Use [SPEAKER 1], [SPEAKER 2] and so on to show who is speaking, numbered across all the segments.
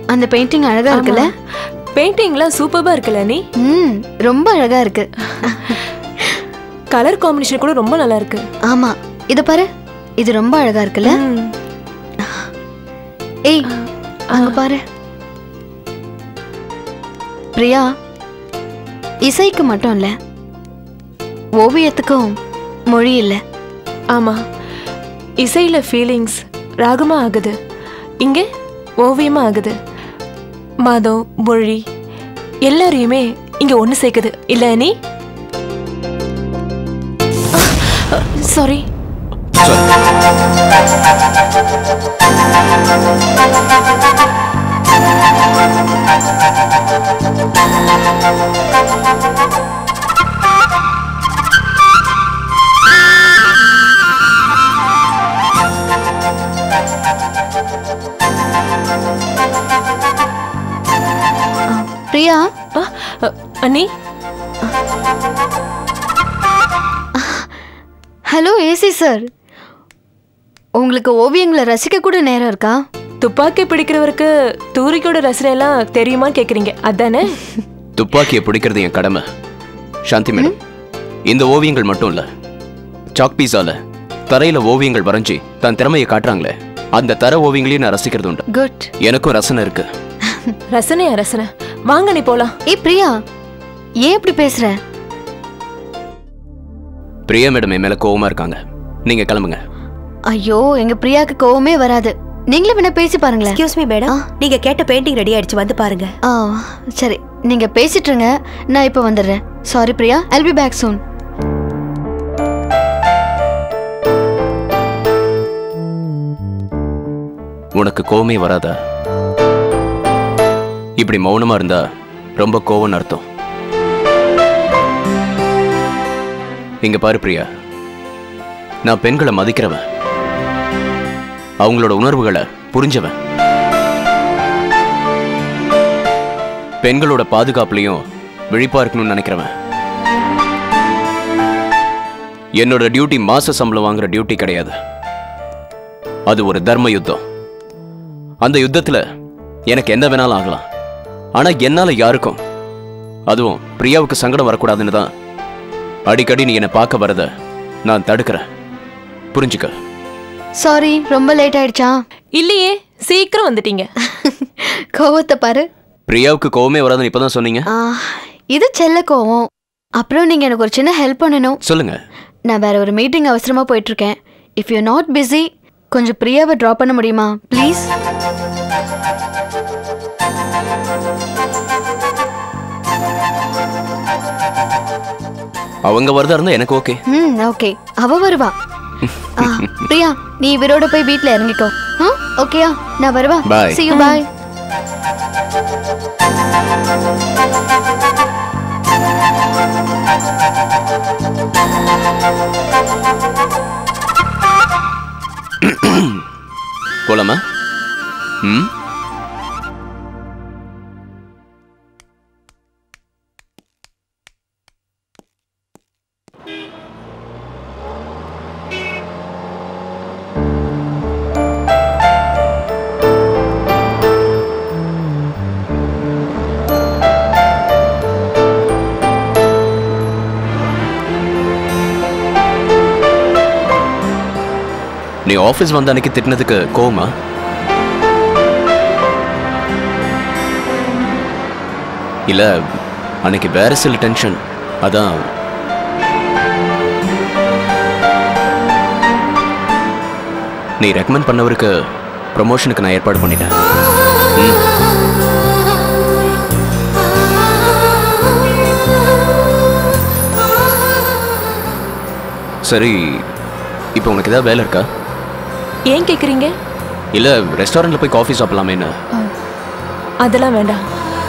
[SPEAKER 1] அந்த பெயிண்டிங் அழகா இருக்குல்ல
[SPEAKER 2] பெயிண்டிங்லாம் சூப்பராக இருக்குல்ல நீ
[SPEAKER 1] ம் ரொம்ப அழகா இருக்கு
[SPEAKER 2] கலர் காம்பினேஷன் கூட ரொம்ப நல்லா இருக்கு
[SPEAKER 1] ஆமா இத பாரு இது ரொம்ப அழகா இருக்குல்ல
[SPEAKER 2] ம்.
[SPEAKER 1] ஏய் அங்க பாரு பிரியா இசைக்கு மட்டும் இல்ல ஓவியத்துக்கும் மொழி இல்ல
[SPEAKER 2] ஆமா இசையில ஃபீலிங்ஸ் ராகமா ஆகுது இங்கே ஓவியமா ஆகுது மதம் மொழி எல்லாரையுமே இங்க ஒண்ணு சேர்க்குது இல்ல நீ சாரி
[SPEAKER 1] பிரியா
[SPEAKER 2] அண்ணி
[SPEAKER 1] ஹலோ ஏசி சார் உங்களுக்கு ஓவியங்களை ரசிக்க கூட நேரம் இருக்கா
[SPEAKER 2] துப்பாக்கி பிடிக்கிறவருக்கு தூரிக்கோட ரசனை எல்லாம் தெரியுமான்னு கேக்குறீங்க அதானே
[SPEAKER 3] துப்பாக்கியை பிடிக்கிறது என் கடமை சாந்தி மேடம் இந்த ஓவியங்கள் மட்டும் இல்ல சாக் பீஸால தரையில ஓவியங்கள் வரைஞ்சி தன் திறமையை காட்டுறாங்களே அந்த தர ஓவியங்களையும் நான் ரசிக்கிறது உண்டு
[SPEAKER 1] குட்
[SPEAKER 3] எனக்கும் ரசனை இருக்கு
[SPEAKER 2] ரசனையா ரசனை வாங்க நீ போலாம்
[SPEAKER 1] ஏய் பிரியா ஏன் இப்படி பேசுற
[SPEAKER 3] பிரியா மேடம் என் மேல கோவமா இருக்காங்க நீங்க கிளம்புங்க
[SPEAKER 1] ஐயோ எங்க பிரியாக்கு கோவமே வராது நீங்களே வேணா பேசி பாருங்களேன்
[SPEAKER 4] எக்ஸ்கியூஸ் மீ மேடம் நீங்க கேட்ட பெயிண்டிங் ரெடி ஆயிடுச்சு வந்து பாருங்க
[SPEAKER 1] ஆ சரி நீங்க பேசிட்டு இருங்க நான் இப்போ வந்துடுறேன் sorry Priya I'll be back soon
[SPEAKER 3] உனக்கு கோவமே வராதா இப்படி மௌனமா இருந்தா ரொம்ப கோவம்னு அர்த்தம் இங்க பாரு பிரியா நான் பெண்களை மதிக்கிறவன் அவங்களோட உணர்வுகளை புரிஞ்சவன் பெண்களோட பாதுகாப்புலயும் விழிப்பா இருக்கணும்னு நினைக்கிறவன் என்னோட டியூட்டி மாச சம்பளம் வாங்குற டியூட்டி கிடையாது அது ஒரு தர்ம யுத்தம் அந்த யுத்தத்துல எனக்கு என்ன வேணாலும் ஆகலாம் ஆனா என்னால யாருக்கும் அதுவும் பிரியாவுக்கு சங்கடம் வரக்கூடாதுன்னு தான் அடிக்கடி நீ என்னை பார்க்க வரத நான் தடுக்கிறேன் புரிஞ்சுக்க
[SPEAKER 1] சாரி ரொம்ப லேட் ஆயிடுச்சா
[SPEAKER 2] இல்லையே சீக்கிரம் வந்துட்டீங்க
[SPEAKER 1] கோவத்தை பாரு
[SPEAKER 3] பிரியாவுக்கு கோவமே வராதுன்னு இப்பதான் சொன்னீங்க
[SPEAKER 1] ஆ, இது செல்ல கோவம் அப்புறம் நீங்க எனக்கு ஒரு சின்ன ஹெல்ப் பண்ணணும்
[SPEAKER 3] சொல்லுங்க
[SPEAKER 1] நான் வேற ஒரு மீட்டிங் அவசரமா போயிட்டு இருக்கேன் இஃப் யூ நாட் பிஸி கொஞ்சம் பிரியாவை ட்ராப் பண்ண முடியுமா ப்ளீஸ்
[SPEAKER 3] அவங்க வரதா இருந்தா எனக்கு ஓகே
[SPEAKER 1] ம் ஓகே அவ வருவா ஆ, பிரியா நீ இவரோட போய் வீட்ல இறங்கிக்கோ ஆ ஓகேயா நான் வருவா
[SPEAKER 3] Bye.
[SPEAKER 1] see you bye
[SPEAKER 3] போலாமா ம் நீ ஆபீஸ் வந்த அன்னைக்கு திட்டினதுக்கு கோவமா இல்ல அன்னைக்கு வேற சில டென்ஷன் அதான் நீ ரெக்கமெண்ட் பண்ணவருக்கு ப்ரமோஷனுக்கு நான் ஏற்பாடு பண்ணிட்டேன் ம். சரி இப்போ உனக்கு ஏதாவது வேலை இருக்கா
[SPEAKER 2] ஏன் கேக்குறீங்க
[SPEAKER 3] இல்ல ரெஸ்டாரண்ட்ல போய் காஃபி சாப்பிடலாமேன்னு
[SPEAKER 2] அதெல்லாம் வேண்டாம்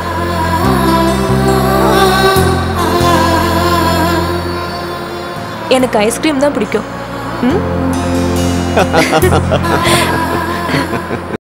[SPEAKER 2] எனக்கு ஐஸ்கிரீம் தான் பிடிக்கும் ம்